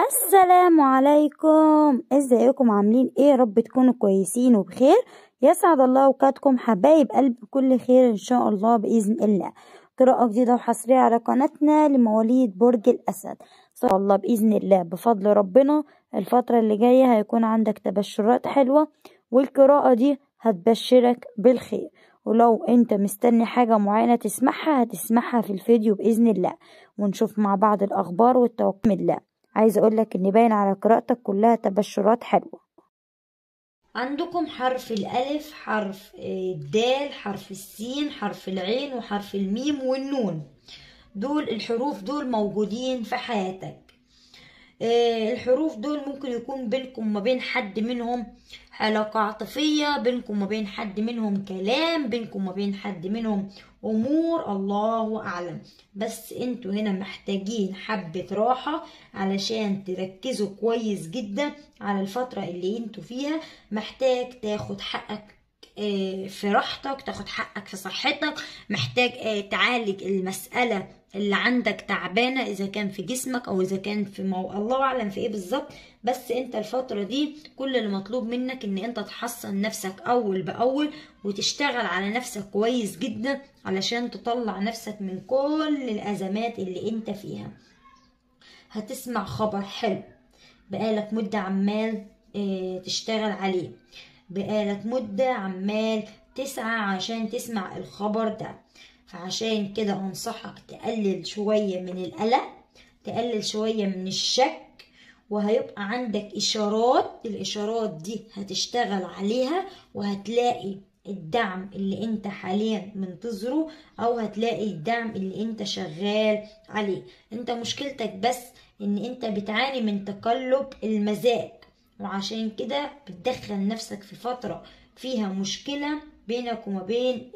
السلام عليكم ازيكم عاملين ايه رب تكونوا كويسين وبخير يسعد الله اوقاتكم حبايب قلب كل خير ان شاء الله باذن الله قراءة جديدة وحصرية على قناتنا لمواليد برج الاسد ان شاء الله باذن الله بفضل ربنا الفترة اللي جاية هيكون عندك تبشرات حلوة والقراءة دي هتبشرك بالخير ولو انت مستني حاجة معينة تسمعها هتسمعها في الفيديو بإذن الله ونشوف مع بعض الأخبار والتوقع الله عايزة أقولك إن باين على قراءتك كلها تبشرات حلوة عندكم حرف الألف حرف الدال حرف السين حرف العين وحرف الميم والنون دول الحروف دول موجودين في حياتك الحروف دول ممكن يكون بينكم وما بين حد منهم علاقة عاطفية بينكم وما بين حد منهم كلام بينكم وما بين حد منهم أمور الله أعلم بس انتوا هنا محتاجين حبة راحة علشان تركزوا كويس جدا على الفترة اللي انتوا فيها محتاج تاخد حقك في راحتك تاخد حقك في صحتك محتاج تعالج المسألة اللي عندك تعبانة إذا كان في جسمك أو إذا كان في مو... الله أعلم في إيه بالظبط بس أنت الفترة دي كل اللي مطلوب منك إن أنت تحصن نفسك أول بأول وتشتغل على نفسك كويس جدا علشان تطلع نفسك من كل الأزمات اللي أنت فيها هتسمع خبر حلو بقالك مدة عمال اه تشتغل عليه بقالك مدة عمال تسعى عشان تسمع الخبر ده فعشان كده أنصحك تقلل شوية من القلق تقلل شوية من الشك وهيبقى عندك إشارات الإشارات دي هتشتغل عليها وهتلاقي الدعم اللي انت حاليا منتظره او هتلاقي الدعم اللي انت شغال عليه انت مشكلتك بس ان انت بتعاني من تقلب المزاج وعشان كده بتدخل نفسك في فترة فيها مشكلة بينك وما بين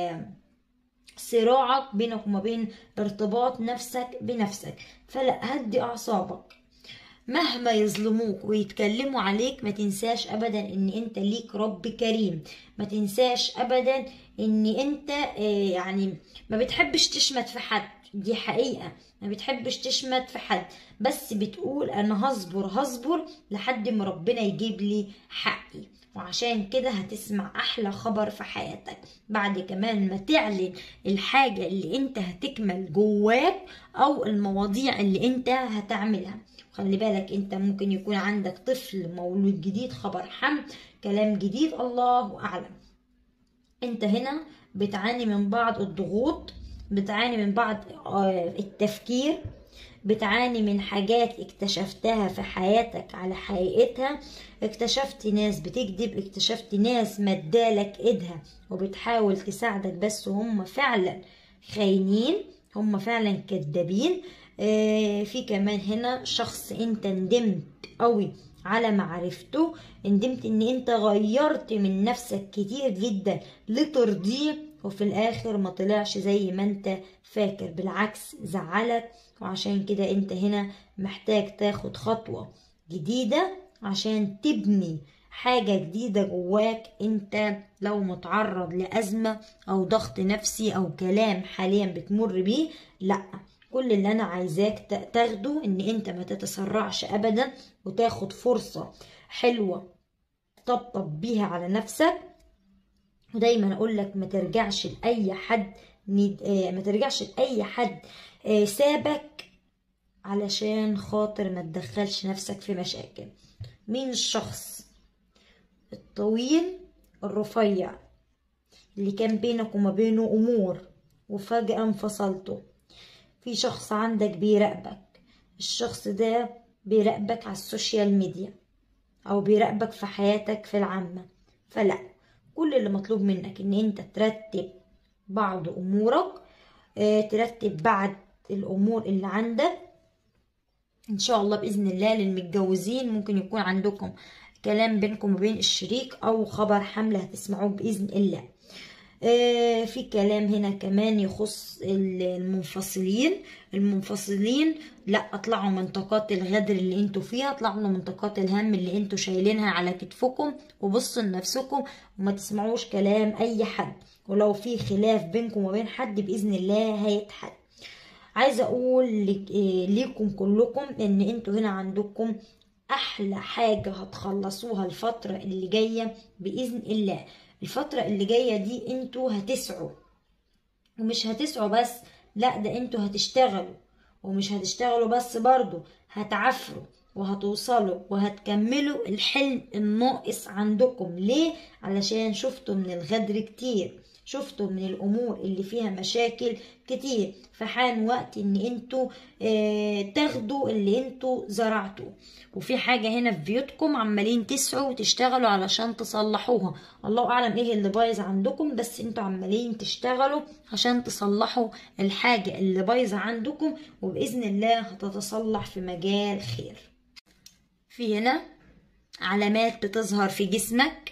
صراعك بينك وما بين ارتباط نفسك بنفسك فلا هدي اعصابك مهما يظلموك ويتكلموا عليك ما تنساش ابدا ان انت ليك رب كريم ما تنساش ابدا ان انت يعني ما بتحبش تشمت في حد دي حقيقة ما بتحبش تشمت في حد بس بتقول انا هصبر هصبر لحد ما ربنا يجيب لي حقي وعشان كده هتسمع احلى خبر في حياتك بعد كمان ما تعلن الحاجة اللي انت هتكمل جواك او المواضيع اللي انت هتعملها خلي بالك انت ممكن يكون عندك طفل مولود جديد خبر حمل كلام جديد الله اعلم انت هنا بتعاني من بعض الضغوط بتعاني من بعض التفكير بتعاني من حاجات اكتشفتها في حياتك على حقيقتها اكتشفت ناس بتكذب اكتشفت ناس مدالك ايدها وبتحاول تساعدك بس هم فعلا خاينين هم فعلا كدابين اه في كمان هنا شخص انت ندمت قوي على معرفته ندمت ان انت غيرت من نفسك كتير جدا لترضيه وفي الاخر ما طلعش زي ما انت فاكر بالعكس زعلك وعشان كده انت هنا محتاج تاخد خطوة جديدة عشان تبني حاجة جديدة جواك انت لو متعرض لأزمة او ضغط نفسي او كلام حاليا بتمر بيه لا كل اللي انا عايزاك تاخده ان انت ما تتسرعش ابدا وتاخد فرصة حلوة تطبطب بيها على نفسك ودايما اقول لك ما ترجعش لاي حد ما ترجعش لاي حد سابك علشان خاطر ما تدخلش نفسك في مشاكل مين الشخص الطويل الرفيع اللي كان بينك وما بينه امور وفجأة انفصلته في شخص عندك بيراقبك الشخص ده بيراقبك على السوشيال ميديا او بيراقبك في حياتك في العامة فلا كل اللي مطلوب منك ان انت ترتب بعض امورك اه ترتب بعض الامور اللي عندك ان شاء الله باذن الله للمتجوزين ممكن يكون عندكم كلام بينكم وبين الشريك او خبر حمل هتسمعوه باذن الله اه في كلام هنا كمان يخص المنفصلين المنفصلين لا اطلعوا من طاقات الغدر اللي انتوا فيها اطلعوا من طاقات الهم اللي انتوا شايلينها على كتفكم وبصوا لنفسكم وما تسمعوش كلام اي حد ولو في خلاف بينكم وبين حد باذن الله هيتحل عايزة اقول لك إيه ليكم كلكم ان انتوا هنا عندكم احلى حاجة هتخلصوها الفترة اللي جاية باذن الله الفترة اللي جاية دي انتوا هتسعوا ومش هتسعوا بس لا ده انتوا هتشتغلوا ومش هتشتغلوا بس برضو هتعفروا وهتوصلوا وهتكملوا الحلم الناقص عندكم ليه علشان شفتوا من الغدر كتير شفتوا من الامور اللي فيها مشاكل كتير فحان وقت ان انتوا اه تاخدوا اللي انتوا زرعتوه وفي حاجة هنا في بيوتكم عمالين تسعوا وتشتغلوا علشان تصلحوها الله اعلم ايه اللي بايظ عندكم بس انتوا عمالين تشتغلوا عشان تصلحوا الحاجة اللي بايظة عندكم وبإذن الله هتتصلح في مجال خير في هنا علامات بتظهر في جسمك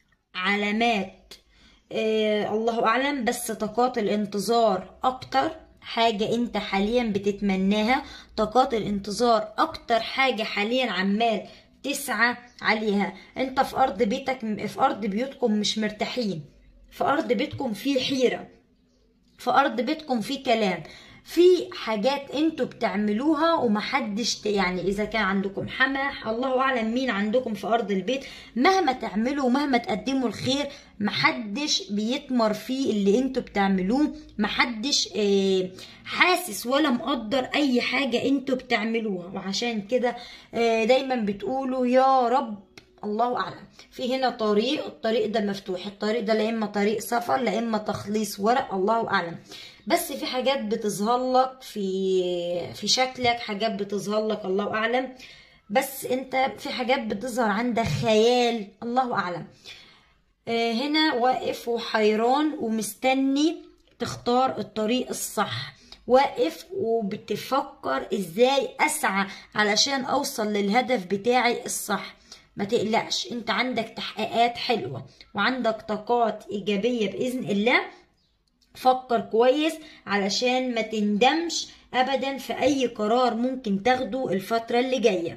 علامات آه الله اعلم بس طاقات الانتظار اكتر حاجة انت حاليا بتتمناها طاقات الانتظار اكتر حاجة حاليا عمال تسعى عليها انت في ارض بيتك في ارض بيوتكم مش مرتاحين في ارض بيتكم في حيرة في ارض بيتكم في كلام في حاجات انتوا بتعملوها ومحدش يعني اذا كان عندكم حما الله اعلم مين عندكم في ارض البيت مهما تعملوا ومهما تقدموا الخير محدش بيتمر فيه اللي انتوا بتعملوه محدش اه حاسس ولا مقدر اي حاجة انتوا بتعملوها وعشان كده اه دايما بتقولوا يا رب الله اعلم في هنا طريق الطريق ده مفتوح الطريق ده لا اما طريق سفر لا اما تخليص ورق الله اعلم بس في حاجات بتظهر لك في في شكلك حاجات بتظهر لك الله اعلم بس انت في حاجات بتظهر عندك خيال الله اعلم آه هنا واقف وحيران ومستني تختار الطريق الصح واقف وبتفكر ازاي اسعى علشان اوصل للهدف بتاعي الصح ما تقلقش انت عندك تحقيقات حلوة وعندك طاقات ايجابية باذن الله فكر كويس علشان ما تندمش ابدا في اي قرار ممكن تاخده الفترة اللي جاية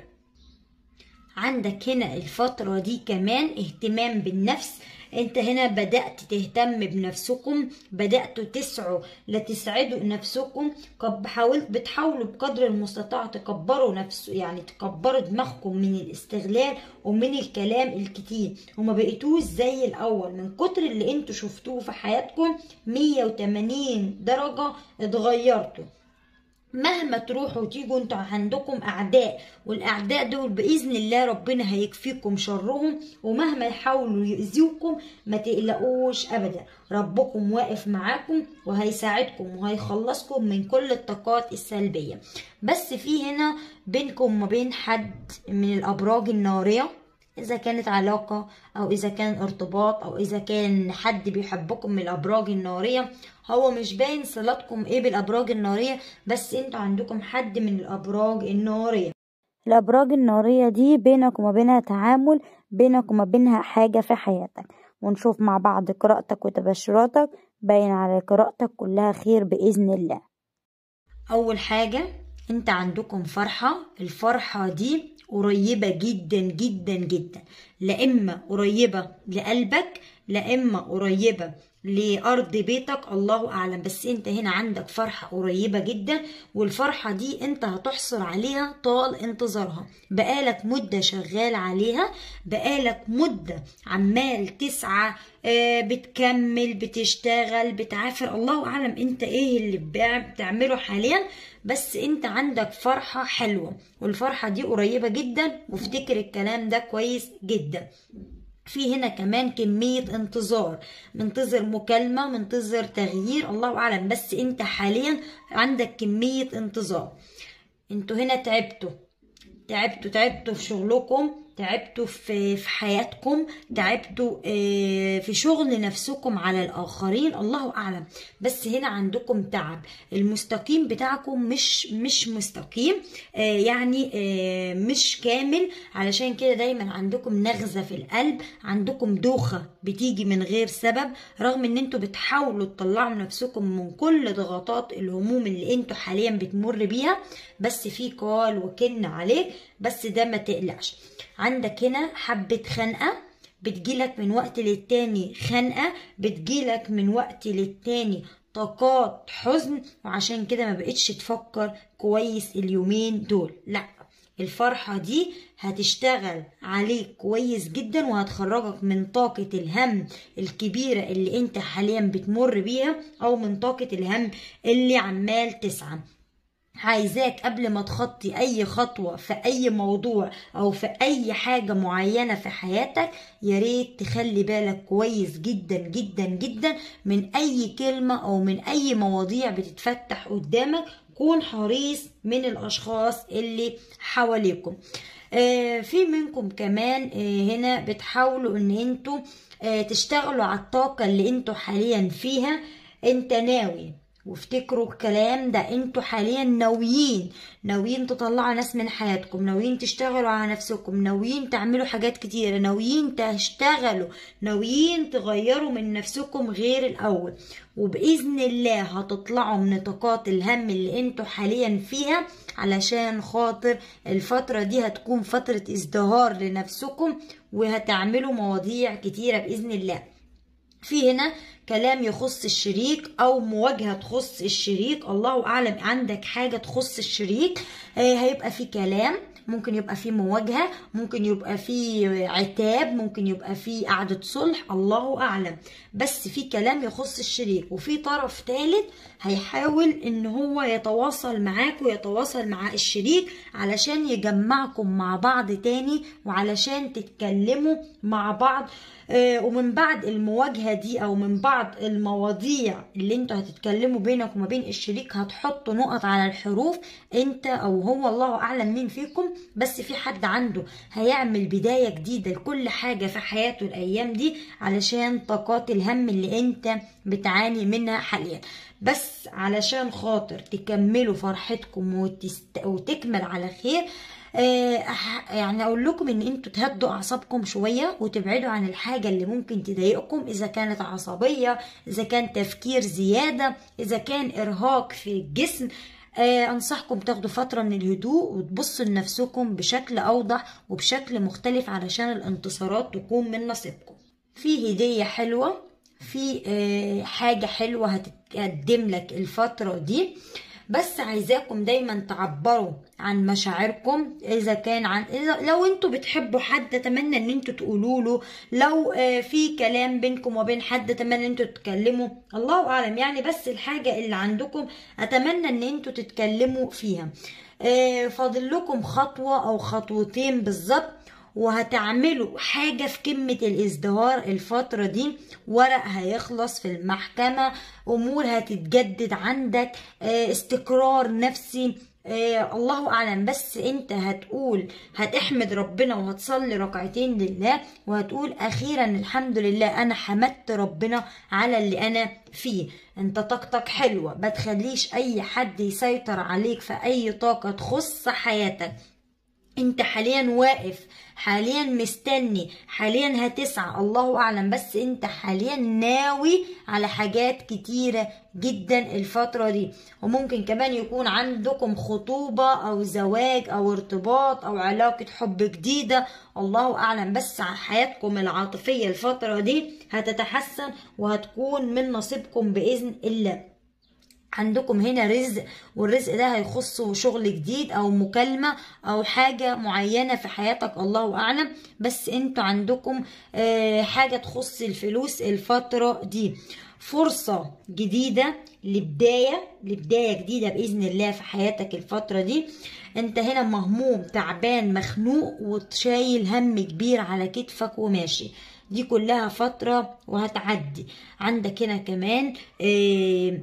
عندك هنا الفترة دي كمان اهتمام بالنفس انت هنا بدأت تهتم بنفسكم بدأتوا تسعوا لتسعدوا نفسكم حاولت بتحاولوا بقدر المستطاع تكبروا نفسه يعني تكبروا دماغكم من الاستغلال ومن الكلام الكتير وما بقيتوش زي الاول من كتر اللي انتوا شفتوه في حياتكم 180 درجة اتغيرتوا مهما تروحوا وتيجوا انتوا عندكم اعداء والاعداء دول باذن الله ربنا هيكفيكم شرهم ومهما يحاولوا يؤذوكم ما تقلقوش ابدا ربكم واقف معاكم وهيساعدكم وهيخلصكم من كل الطاقات السلبيه بس في هنا بينكم وما بين حد من الابراج الناريه إذا كانت علاقة أو إذا كان ارتباط أو إذا كان حد بيحبكم من الأبراج النارية هو مش باين صلاتكم إيه بالأبراج النارية بس انتوا عندكم حد من الأبراج النارية الأبراج النارية دي بينك وما بينها تعامل بينك وما بينها حاجة في حياتك ونشوف مع بعض قراءتك وتبشراتك باين على قراءتك كلها خير بإذن الله أول حاجة انت عندكم فرحة الفرحة دي قريبة جدا جدا جدا لا إما قريبة لقلبك لا إما قريبة لأرض بيتك الله أعلم بس أنت هنا عندك فرحة قريبة جدا والفرحة دي أنت هتحصل عليها طال انتظارها بقالك مدة شغال عليها بقالك مدة عمال تسعى آه بتكمل بتشتغل بتعافر الله أعلم أنت إيه اللي بتعمله حاليا بس انت عندك فرحة حلوة والفرحة دي قريبة جدا وافتكر الكلام ده كويس جدا في هنا كمان كمية انتظار منتظر مكالمة منتظر تغيير الله أعلم بس انت حاليا عندك كمية انتظار انتوا هنا تعبتوا تعبتوا تعبتوا في شغلكم تعبتوا في في حياتكم تعبتوا في شغل نفسكم على الاخرين الله اعلم بس هنا عندكم تعب المستقيم بتاعكم مش مش مستقيم يعني مش كامل علشان كده دايما عندكم نغزه في القلب عندكم دوخه بتيجي من غير سبب رغم ان انتوا بتحاولوا تطلعوا نفسكم من كل ضغطات الهموم اللي انتوا حاليا بتمر بيها بس في قال وكن عليك بس ده ما تقلقش عندك هنا حبة خنقة بتجيلك من وقت للتاني خنقة بتجيلك من وقت للتاني طاقات حزن وعشان كده ما بقتش تفكر كويس اليومين دول لا الفرحة دي هتشتغل عليك كويس جدا وهتخرجك من طاقة الهم الكبيرة اللي انت حاليا بتمر بيها او من طاقة الهم اللي عمال تسعى عايزاك قبل ما تخطي اي خطوة في اي موضوع او في اي حاجة معينة في حياتك يا ريت تخلي بالك كويس جدا جدا جدا من اي كلمة او من اي مواضيع بتتفتح قدامك كون حريص من الاشخاص اللي حواليكم آه في منكم كمان آه هنا بتحاولوا ان انتوا آه تشتغلوا على الطاقة اللي انتوا حاليا فيها انت ناوي وافتكروا الكلام ده انتوا حاليا ناويين ناويين تطلعوا ناس من حياتكم ناويين تشتغلوا على نفسكم ناويين تعملوا حاجات كتيرة ناويين تشتغلوا ناويين تغيروا من نفسكم غير الأول وبإذن الله هتطلعوا من نطاقات الهم اللي انتوا حاليا فيها علشان خاطر الفترة دي هتكون فترة ازدهار لنفسكم وهتعملوا مواضيع كتيرة بإذن الله في هنا كلام يخص الشريك او مواجهه تخص الشريك الله اعلم عندك حاجه تخص الشريك آه هيبقى في كلام ممكن يبقى في مواجهه ممكن يبقى في عتاب ممكن يبقى في قعده صلح الله اعلم بس في كلام يخص الشريك وفي طرف ثالث هيحاول ان هو يتواصل معاك ويتواصل مع الشريك علشان يجمعكم مع بعض تاني وعلشان تتكلموا مع بعض آه ومن بعد المواجهه دي او من بعد المواضيع اللي انتوا هتتكلموا بينك وما بين الشريك هتحطوا نقط على الحروف انت او هو الله اعلم مين فيكم بس في حد عنده هيعمل بدايه جديده لكل حاجه في حياته الايام دي علشان طاقات الهم اللي انت بتعاني منها حاليا بس علشان خاطر تكملوا فرحتكم وتست... وتكمل على خير آه يعني اقول لكم ان انتوا تهدوا اعصابكم شويه وتبعدوا عن الحاجه اللي ممكن تضايقكم اذا كانت عصبيه اذا كان تفكير زياده اذا كان ارهاق في الجسم آه انصحكم تاخدوا فتره من الهدوء وتبصوا لنفسكم بشكل اوضح وبشكل مختلف علشان الانتصارات تكون من نصيبكم في هديه حلوه في آه حاجه حلوه هتتقدم لك الفتره دي بس عايزاكم دايما تعبروا عن مشاعركم اذا كان عن إذا لو انتوا بتحبوا حد اتمنى ان انتوا تقولوا له لو في كلام بينكم وبين حد اتمنى ان انتوا تتكلموا الله اعلم يعني بس الحاجه اللي عندكم اتمنى ان انتوا تتكلموا فيها فاضل لكم خطوه او خطوتين بالظبط وهتعملوا حاجة في قمة الازدهار الفترة دي ورق هيخلص في المحكمة أمور هتتجدد عندك استقرار نفسي آه الله اعلم بس انت هتقول هتحمد ربنا وهتصلي ركعتين لله وهتقول اخيرا الحمد لله انا حمدت ربنا على اللي انا فيه انت طاقتك حلوه ما تخليش اي حد يسيطر عليك في اي طاقه تخص حياتك انت حاليا واقف حاليا مستني حاليا هتسعى الله اعلم بس انت حاليا ناوي على حاجات كتيرة جدا الفترة دي وممكن كمان يكون عندكم خطوبة او زواج او ارتباط او علاقة حب جديدة الله اعلم بس حياتكم العاطفية الفترة دي هتتحسن وهتكون من نصيبكم باذن الله عندكم هنا رزق والرزق ده هيخص شغل جديد او مكالمة او حاجة معينة في حياتك الله اعلم بس انتوا عندكم حاجة تخص الفلوس الفترة دي فرصة جديدة لبداية لبداية جديدة بإذن الله في حياتك الفترة دي انت هنا مهموم تعبان مخنوق وشايل هم كبير على كتفك وماشي دي كلها فترة وهتعدي عندك هنا كمان اه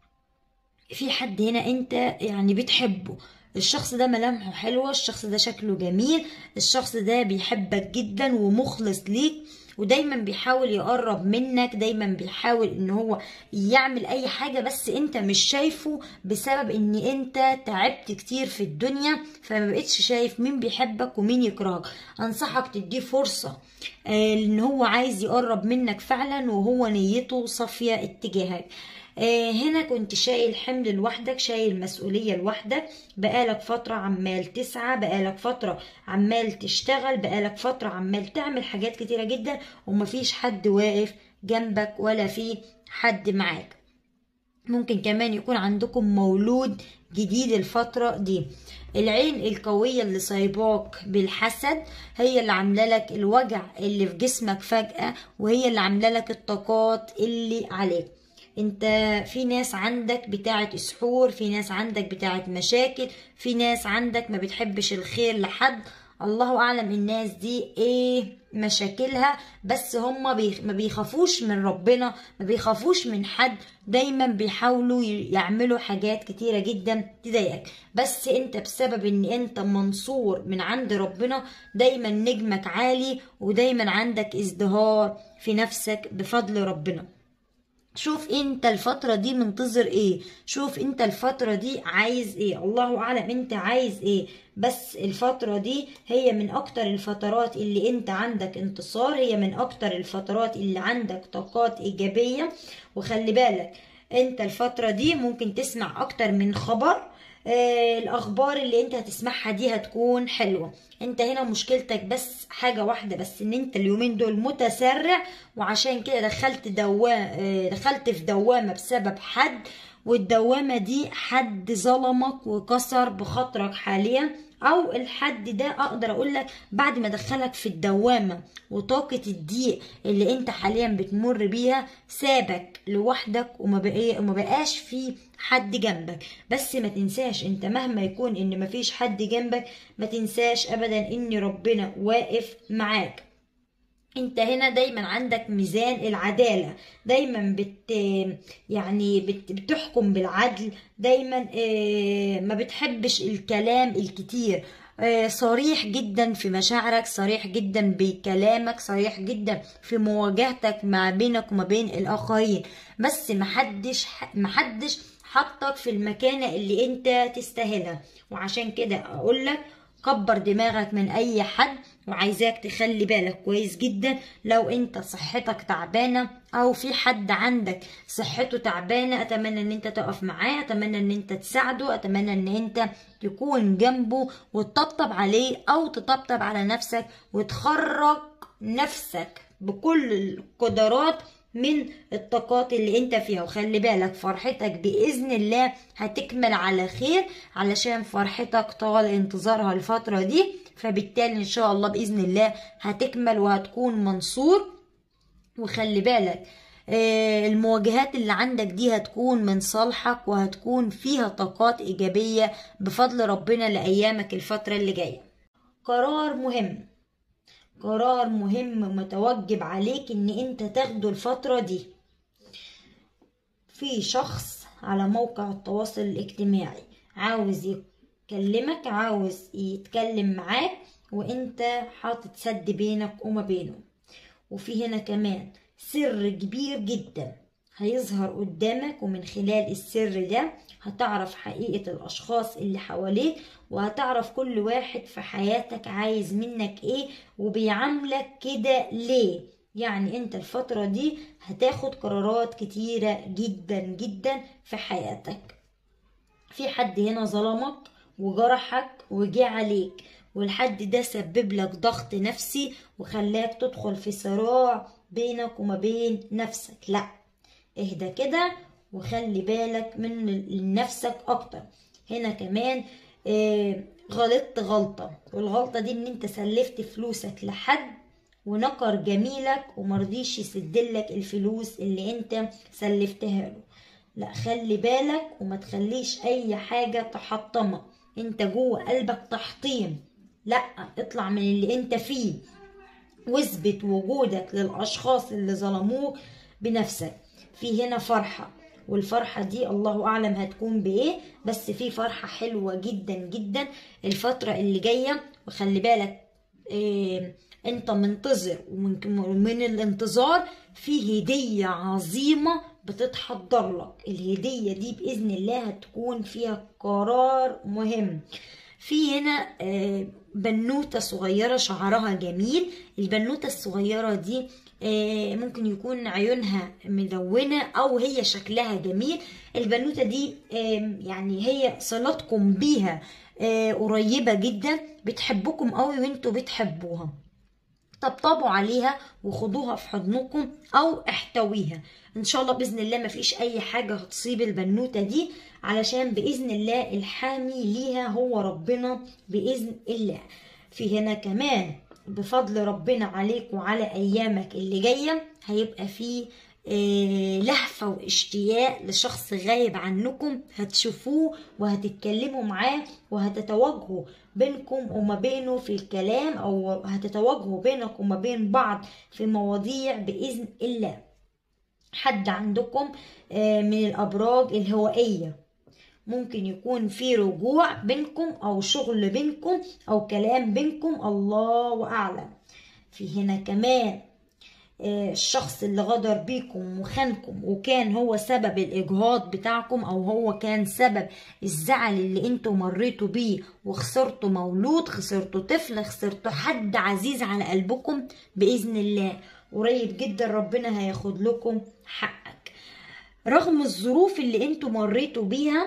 في حد هنا انت يعني بتحبه الشخص ده ملامحه حلوة الشخص ده شكله جميل الشخص ده بيحبك جدا ومخلص ليك ودايما بيحاول يقرب منك دايما بيحاول ان هو يعمل اي حاجة بس انت مش شايفه بسبب ان انت تعبت كتير في الدنيا فما بقتش شايف مين بيحبك ومين يكرهك انصحك تديه فرصة ان هو عايز يقرب منك فعلا وهو نيته صافية اتجاهك آه هنا كنت شايل حمل لوحدك شايل مسؤولية لوحدك بقالك فترة عمال تسعى بقالك فترة عمال تشتغل بقالك فترة عمال تعمل حاجات كتيرة جدا ومفيش حد واقف جنبك ولا في حد معاك ممكن كمان يكون عندكم مولود جديد الفترة دي العين القوية اللي صايباك بالحسد هي اللي عاملة لك الوجع اللي في جسمك فجأة وهي اللي عاملة لك الطاقات اللي عليك انت في ناس عندك بتاعة سحور في ناس عندك بتاعة مشاكل في ناس عندك ما بتحبش الخير لحد الله اعلم الناس دي ايه مشاكلها بس هم بيخ... ما بيخافوش من ربنا ما بيخافوش من حد دايما بيحاولوا يعملوا حاجات كتيرة جدا تضايقك بس انت بسبب ان انت منصور من عند ربنا دايما نجمك عالي ودايما عندك ازدهار في نفسك بفضل ربنا شوف انت الفترة دي منتظر ايه شوف انت الفترة دي عايز ايه الله اعلم انت عايز ايه بس الفترة دي هي من اكتر الفترات اللي انت عندك انتصار هي من اكتر الفترات اللي عندك طاقات ايجابية وخلي بالك انت الفترة دي ممكن تسمع اكتر من خبر آه الاخبار اللي انت هتسمعها دي هتكون حلوه انت هنا مشكلتك بس حاجه واحده بس ان انت اليومين دول متسرع وعشان كده دخلت دوام آه دخلت في دوامه بسبب حد والدوامه دي حد ظلمك وكسر بخاطرك حاليا او الحد ده اقدر اقول لك بعد ما دخلك في الدوامه وطاقه الضيق اللي انت حاليا بتمر بيها سابك لوحدك وما بقى وما بقاش في حد جنبك بس ما تنساش انت مهما يكون ان مفيش حد جنبك ما تنساش ابدا ان ربنا واقف معاك انت هنا دايما عندك ميزان العدالة دايما بت يعني بت بتحكم بالعدل دايما ما بتحبش الكلام الكتير صريح جدا في مشاعرك صريح جدا بكلامك صريح جدا في مواجهتك ما بينك وما بين الاخرين بس محدش محدش حطك في المكانة اللي انت تستاهلها وعشان كده اقولك كبر دماغك من اي حد وعايزاك تخلي بالك كويس جدا لو انت صحتك تعبانة او في حد عندك صحته تعبانة اتمنى ان انت تقف معاه اتمنى ان انت تساعده اتمنى ان انت تكون جنبه وتطبطب عليه او تطبطب على نفسك وتخرج نفسك بكل القدرات من الطاقات اللي انت فيها وخلي بالك فرحتك بإذن الله هتكمل على خير علشان فرحتك طال انتظارها الفترة دي فبالتالي ان شاء الله بإذن الله هتكمل وهتكون منصور وخلي بالك المواجهات اللي عندك دي هتكون من صالحك وهتكون فيها طاقات إيجابية بفضل ربنا لأيامك الفترة اللي جاية قرار مهم قرار مهم متوجب عليك ان انت تاخده الفترة دي في شخص على موقع التواصل الاجتماعي عاوز يكلمك عاوز يتكلم معاك وانت حاطط سد بينك وما بينه وفي هنا كمان سر كبير جدا هيظهر قدامك ومن خلال السر ده هتعرف حقيقة الأشخاص اللي حواليك وهتعرف كل واحد في حياتك عايز منك ايه وبيعاملك كده ليه يعني انت الفترة دي هتاخد قرارات كتيرة جدا جدا في حياتك في حد هنا ظلمك وجرحك وجه عليك والحد ده سبب لك ضغط نفسي وخلاك تدخل في صراع بينك وما بين نفسك لا اهدى كده وخلي بالك من نفسك اكتر هنا كمان آه غلطت غلطة والغلطة دي ان انت سلفت فلوسك لحد ونكر جميلك ومرضيش يسدلك الفلوس اللي انت سلفتها له لا خلي بالك وما تخليش اي حاجة تحطمك انت جوه قلبك تحطيم لا اطلع من اللي انت فيه واثبت وجودك للاشخاص اللي ظلموك بنفسك في هنا فرحة والفرحة دي الله أعلم هتكون بإيه بس في فرحة حلوة جدا جدا الفترة اللي جاية وخلي بالك إيه انت منتظر ومن الانتظار في هدية عظيمة بتتحضر لك الهدية دي بإذن الله هتكون فيها قرار مهم في هنا بنوتة صغيرة شعرها جميل البنوتة الصغيرة دي ممكن يكون عيونها ملونة أو هي شكلها جميل البنوتة دي يعني هي صلاتكم بيها قريبة جدا بتحبكم قوي وانتوا بتحبوها طبطبوا عليها وخدوها في حضنكم او احتويها ان شاء الله باذن الله مفيش اي حاجه هتصيب البنوته دي علشان باذن الله الحامي ليها هو ربنا باذن الله في هنا كمان بفضل ربنا عليك وعلى ايامك اللي جايه هيبقى في آه، لهفة واشتياق لشخص غايب عنكم هتشوفوه وهتتكلموا معاه وهتتواجهوا بينكم وما بينه في الكلام او هتتواجهوا بينك وما بين بعض في مواضيع بإذن الله حد عندكم آه، من الأبراج الهوائية ممكن يكون في رجوع بينكم أو شغل بينكم أو كلام بينكم الله أعلم في هنا كمان آه، الشخص اللي غدر بيكم وخانكم وكان هو سبب الإجهاض بتاعكم أو هو كان سبب الزعل اللي انتوا مريتوا بيه وخسرتوا مولود خسرتوا طفل خسرتوا حد عزيز على قلبكم بإذن الله قريب جدا ربنا هياخد لكم حقك رغم الظروف اللي انتوا مريتوا بيها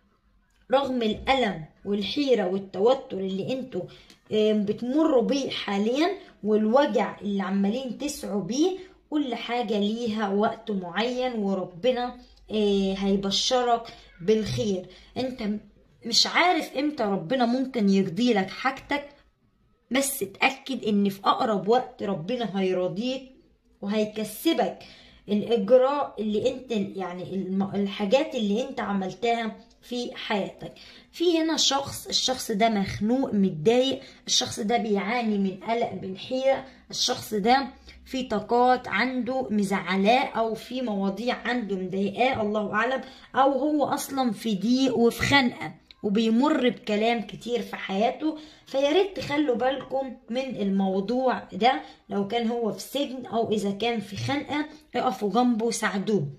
رغم الألم والحيرة والتوتر اللي انتوا آه، بتمروا بيه حاليا والوجع اللي عمالين تسعوا بيه كل حاجة ليها وقت معين وربنا آه، هيبشرك بالخير انت م- مش عارف امتى ربنا ممكن يرضي لك حاجتك بس اتأكد ان في اقرب وقت ربنا هيرضيك وهيكسبك الاجراء اللي انت يعني الم- الحاجات اللي انت عملتها في حياتك في هنا شخص الشخص ده مخنوق متضايق الشخص ده بيعاني من قلق من حيرة الشخص ده في طاقات عنده مزعلاه او في مواضيع عنده مضايقاه الله اعلم او هو اصلا في ضيق وفي خنقه وبيمر بكلام كتير في حياته فيا ريت تخلوا بالكم من الموضوع ده لو كان هو في سجن او اذا كان في خنقه اقفوا جنبه وساعدوه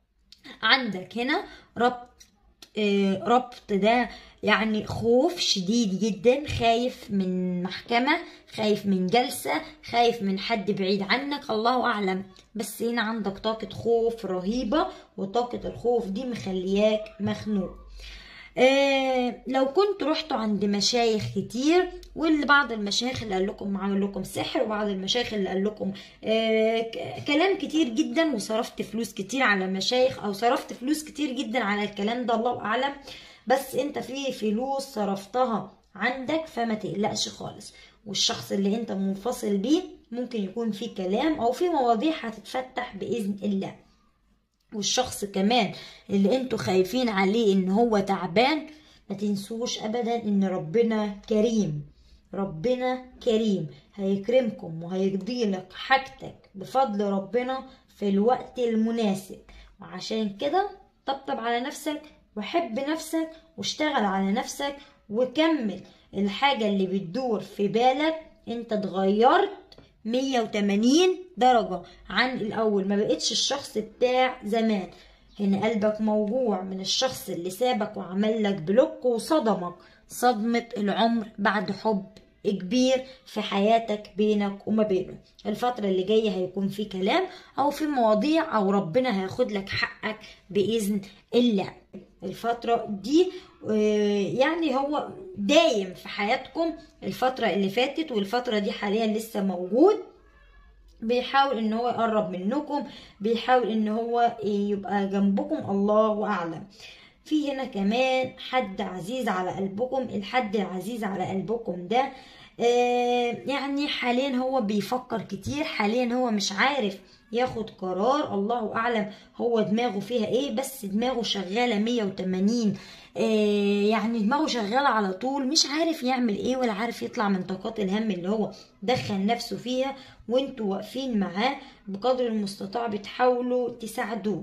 عندك هنا ربط آه، ربط ده يعني خوف شديد جدا خايف من محكمة خايف من جلسة خايف من حد بعيد عنك الله أعلم بس هنا عندك طاقة خوف رهيبة وطاقة الخوف دي مخلياك مخنوق آه لو كنت رحتوا عند مشايخ كتير واللي بعض المشايخ اللي قال لكم عمل لكم سحر وبعض المشايخ اللي قال لكم آه ك- كلام كتير جدا وصرفت فلوس كتير على مشايخ او صرفت فلوس كتير جدا على الكلام ده الله اعلم بس انت في فلوس صرفتها عندك فما تقلقش خالص والشخص اللي انت منفصل بيه ممكن يكون في كلام او في مواضيع هتتفتح باذن الله والشخص كمان اللي انتوا خايفين عليه ان هو تعبان ما تنسوش ابدا ان ربنا كريم ربنا كريم هيكرمكم وهيقضي لك حاجتك بفضل ربنا في الوقت المناسب وعشان كده طبطب على نفسك وحب نفسك واشتغل على نفسك وكمل الحاجة اللي بتدور في بالك انت اتغيرت 180 درجة عن الأول ما بقتش الشخص بتاع زمان هنا قلبك موجوع من الشخص اللي سابك وعمل لك بلوك وصدمك صدمة العمر بعد حب كبير في حياتك بينك وما بينه الفترة اللي جاية هيكون في كلام أو في مواضيع أو ربنا هياخد لك حقك بإذن الله الفترة دي آه، يعني هو دايم في حياتكم الفترة اللي فاتت والفترة دي حاليا لسه موجود بيحاول ان هو يقرب منكم بيحاول ان هو يبقى جنبكم الله اعلم في هنا كمان حد عزيز على قلبكم الحد العزيز على قلبكم ده آه، يعني حاليا هو بيفكر كتير حاليا هو مش عارف ياخد قرار الله اعلم هو دماغه فيها ايه بس دماغه شغاله 180 آه، يعني دماغه شغاله على طول مش عارف يعمل ايه ولا عارف يطلع من طاقات الهم اللي هو دخل نفسه فيها وانتوا واقفين معاه بقدر المستطاع بتحاولوا تساعدوه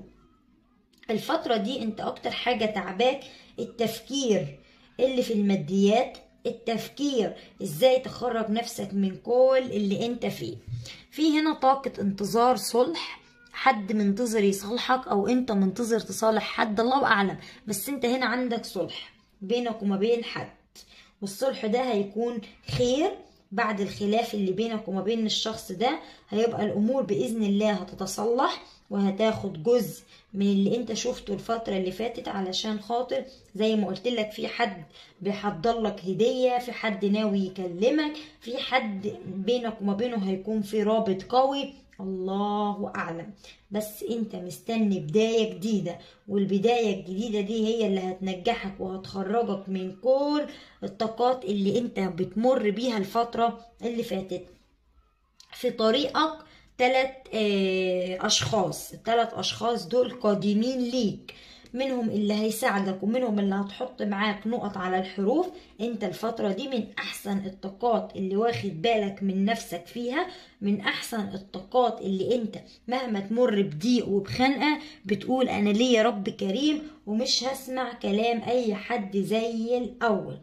الفترة دي انت اكتر حاجة تعباك التفكير اللي في الماديات التفكير ازاي تخرج نفسك من كل اللي انت فيه في هنا طاقة انتظار صلح حد منتظر يصالحك او انت منتظر تصالح حد الله اعلم بس انت هنا عندك صلح بينك وما بين حد والصلح ده هيكون خير بعد الخلاف اللي بينك وما بين الشخص ده هيبقى الامور باذن الله هتتصلح وهتاخد جزء من اللي انت شفته الفترة اللي فاتت علشان خاطر زي ما قلت لك في حد بيحضر لك هدية في حد ناوي يكلمك في حد بينك وما بينه هيكون في رابط قوي الله أعلم بس انت مستني بداية جديدة والبداية الجديدة دي هي اللي هتنجحك وهتخرجك من كل الطاقات اللي انت بتمر بيها الفترة اللي فاتت في طريقك تلات آه، أشخاص التلات أشخاص دول قادمين ليك منهم اللي هيساعدك ومنهم اللي هتحط معاك نقط على الحروف انت الفترة دي من احسن الطاقات اللي واخد بالك من نفسك فيها من احسن الطاقات اللي انت مهما تمر بضيق وبخنقة بتقول انا ليا رب كريم ومش هسمع كلام اي حد زي الاول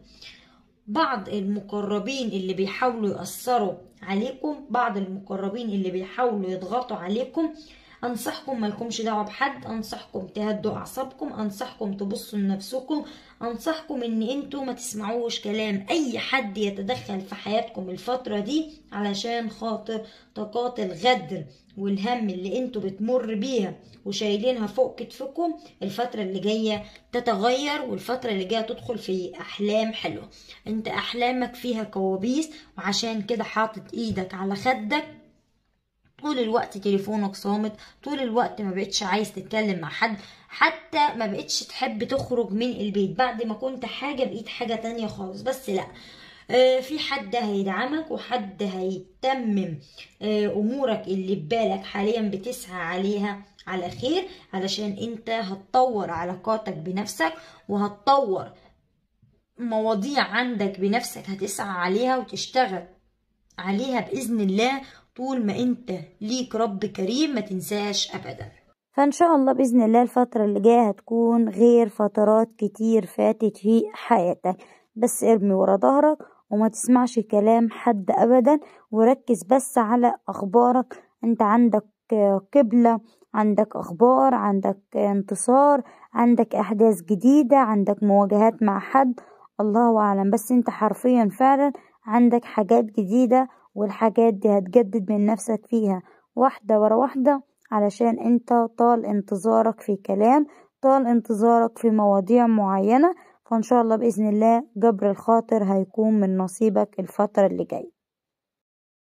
بعض المقربين اللي بيحاولوا يأثروا عليكم بعض المقربين اللي بيحاولوا يضغطوا عليكم انصحكم مالكمش دعوه بحد انصحكم تهدوا اعصابكم انصحكم تبصوا لنفسكم انصحكم ان انتوا ما تسمعوش كلام اي حد يتدخل في حياتكم الفتره دي علشان خاطر طاقات الغدر والهم اللي انتوا بتمر بيها وشايلينها فوق كتفكم الفترة اللي جاية تتغير والفترة اللي جاية تدخل في أحلام حلوة انت أحلامك فيها كوابيس وعشان كده حاطط ايدك على خدك طول الوقت تليفونك صامت طول الوقت ما بقتش عايز تتكلم مع حد حتى ما بقتش تحب تخرج من البيت بعد ما كنت حاجة بقيت حاجة تانية خالص بس لا آه، في حد هيدعمك وحد هيتمم آه، امورك اللي ببالك حاليا بتسعى عليها على خير علشان انت هتطور علاقاتك بنفسك وهتطور مواضيع عندك بنفسك هتسعى عليها وتشتغل عليها بإذن الله طول ما انت ليك رب كريم ما تنساش أبدا فإن شاء الله بإذن الله الفترة اللي جاية هتكون غير فترات كتير فاتت في حياتك بس ارمي ورا ظهرك وما تسمعش كلام حد أبدا وركز بس على أخبارك انت عندك قبلة عندك أخبار عندك انتصار عندك أحداث جديدة عندك مواجهات مع حد الله أعلم بس انت حرفيا فعلا عندك حاجات جديدة والحاجات دي هتجدد من نفسك فيها واحدة ورا واحدة علشان انت طال انتظارك في كلام طال انتظارك في مواضيع معينة فان شاء الله بإذن الله جبر الخاطر هيكون من نصيبك الفترة اللي جاية